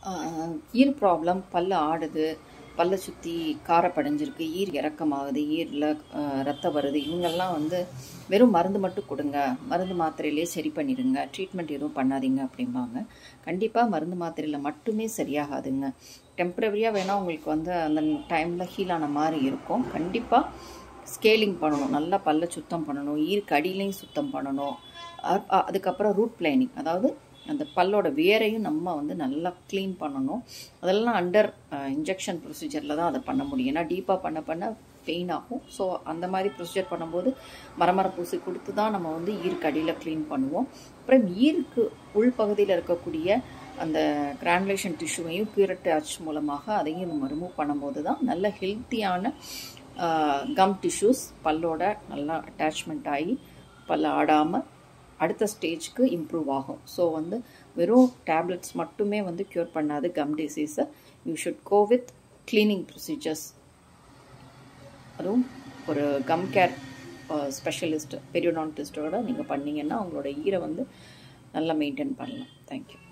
ஆஹ் ஈர் ப்ராப்ளம் பல்லு ஆடுது பல்லை சுற்றி காரப்படைஞ்சிருக்கு ஈர் இறக்கமாகுது ஈரில் ரத்தம் வருது இவங்கெல்லாம் வந்து வெறும் மருந்து மட்டும் கொடுங்க மருந்து மாத்திரையிலே சரி பண்ணிடுங்க ட்ரீட்மெண்ட் எதுவும் பண்ணாதீங்க அப்படிம்பாங்க கண்டிப்பாக மருந்து மாத்திரையில் மட்டுமே சரியாகாதுங்க டெம்பரரியாக வேணால் உங்களுக்கு வந்து அந்த டைமில் ஹீல் ஆன மாதிரி இருக்கும் கண்டிப்பாக ஸ்கேலிங் பண்ணணும் நல்லா பல்ல சுத்தம் பண்ணணும் ஈருக்கு அடியிலையும் சுத்தம் பண்ணணும் அ- அ- அதுக்கப்புறம் ரூட் பிளைனிங் அதாவது அந்த பல்லோட வேரையும் நம்ம வந்து நல்லா க்ளீன் பண்ணணும் அதெல்லாம் அண்டர் இன்ஜெக்ஷன் ப்ரொசீஜரில் தான் அதை பண்ண முடியும் ஏன்னா டீப்பாக பண்ண பண்ண பெயின் ஆகும் ஸோ அந்த மாதிரி ப்ரொசீஜர் பண்ணும்போது மரமர பூசி கொடுத்து தான் நம்ம வந்து ஈருக்கு அடியில் க்ளீன் பண்ணுவோம் அப்புறம் ஈருக்கு உள்பகுதியில் இருக்கக்கூடிய அந்த கிரானுலேஷன் டிஷ்யூவையும் பியூரட் டச் மூலமாக அதையும் நம்ம ரிமூவ் பண்ணும்போது தான் நல்ல ஹெல்த்தியான கம் டிஷ்யூஸ் பல்லோட நல்லா அட்டாச்மெண்ட் ஆகி பல்ல ஆடாமல் அடுத்த ஸ்டேஜ்க்கு இம்ப்ரூவ் ஆகும் ஸோ வந்து வெறும் டேப்லெட்ஸ் மட்டுமே வந்து க்யூர் பண்ணாது கம் டிசீஸை you should go with cleaning procedures அதுவும் ஒரு கம் கேர் ஸ்பெஷலிஸ்ட் பெரியோடான்டிஸ்டோட நீங்கள் பண்ணீங்கன்னா உங்களோட ஈரை வந்து நல்லா மெயின்டைன் பண்ணலாம் தேங்க்யூ